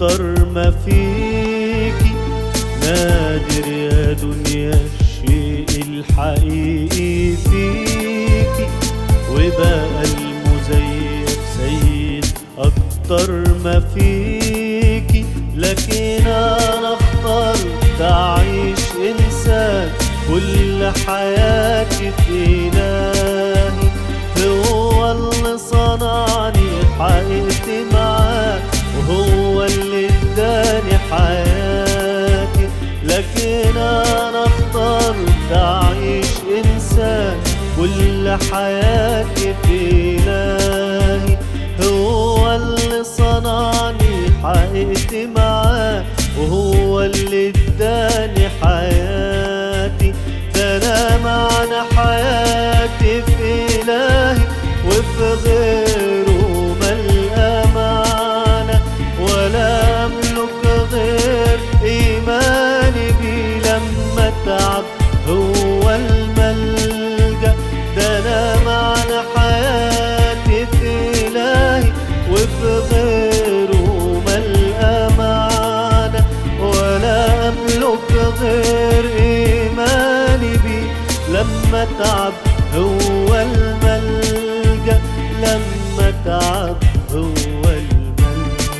أكتر ما فيكي نادر يا دنيا الشيء الحقيقي فيكي وبقى المزيف سيد أكتر ما فيكي لكن أنا اخترت أعيش إنسان كل حياتي في إلهي هو اللي صنعني حقيقتي معاه وهو اللي اداني حياتي لكن انا اخترت اعيش انسان كل حياتي في الهي هو اللي صنعني حقيقتي معاه وهو اللي اداني حياتي ده انا معنى حياتي في الهي وفي غيره ملقى معنى ولا املك غير ايماني بيه لما تعب هو الملجا ده انا معنى حياتي في الهي وفي غيره ملقى معنى ولا املك غير ايماني بيه لما تعب هو الملجا لما تعب هو الملجا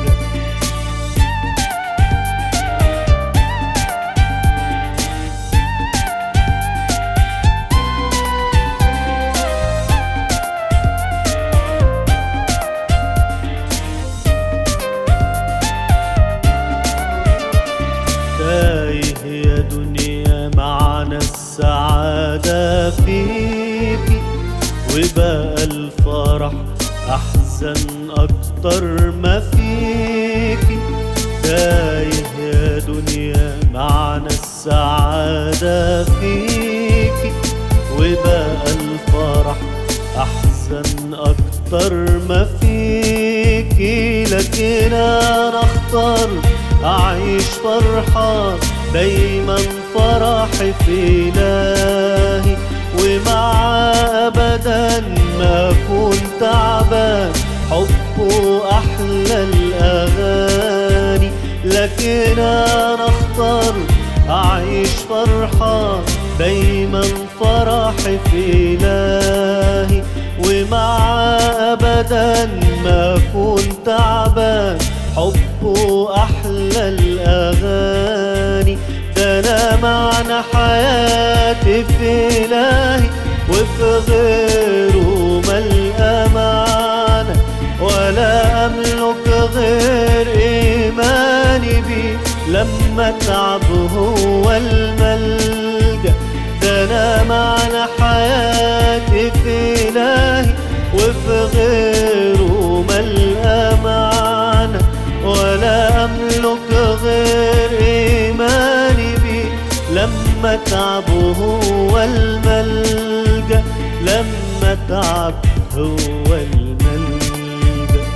تايه يا دنيا معنى السعادة فيكي وبقى الفرح أحزن أكتر ما فيكي تايه يا دنيا معنى السعادة فيكي وبقى الفرح أحزن أكتر ما فيكي لكن أنا اختار أعيش فرحان دايما فرحي في إلهي ومعاه أبدا ما أكون تعبان حبه أحلى الأغاني لكن أنا اختار أعيش فرحان دايما فرحي في إلهي ومعاه أبدا ما أكون تعبان حبه أحلى الأغاني ده أنا معنى حياتي في إلهي وفي غيره ملقى معنى ولا أملك غير إيماني بيه لما تعب هو الملجأ ده أنا معنى حياتي في إلهي وفي غيره ملقى معنى ولا أملك غير إيماني بيه لما تعب هو الملجأ لما تعب هو الملجأ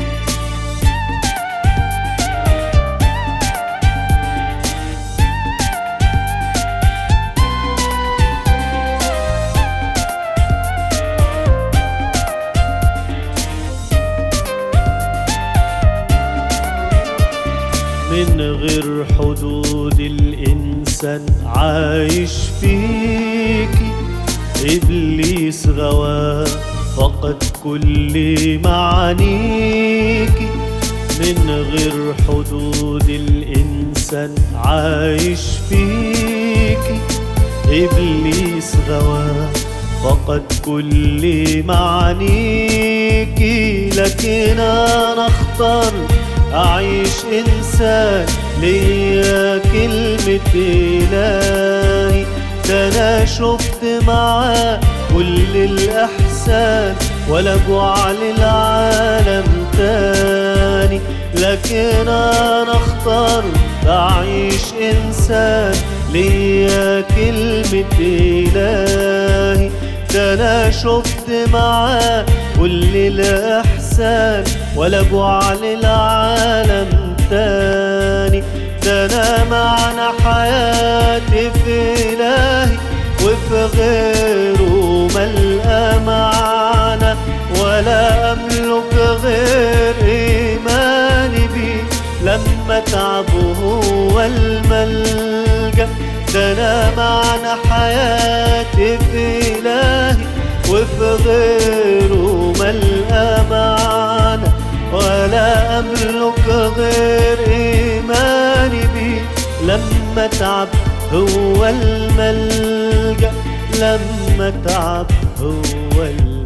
من غير حدود الإنسان عايش فيكي إبليس غوى فقد كل معانيكي من غير حدود الإنسان عايش فيكي إبليس غوى فقد كل معانيكي لكن أنا اختار أعيش إنسان ليا كلمة إلهي ده أنا شفت معاه كل الإحسان ولا جوع للعالم تاني لكن أنا اخترت أعيش إنسان ليا كلمة إلهي ده أنا شفت معاه كل الإحسان ولا جوع للعالم تاني ده أنا معنى حياتي في إلهي وفي غيره ملقى معنى ولا أملك غير إيماني بيه لما لما تعب هو الملجأ ده أنا معنى حياتي في إلهي وفي غيره ملقى معنى ولا أملك غير إيماني بيه لما تعب هو الملجأ لما تعب هو الملجأ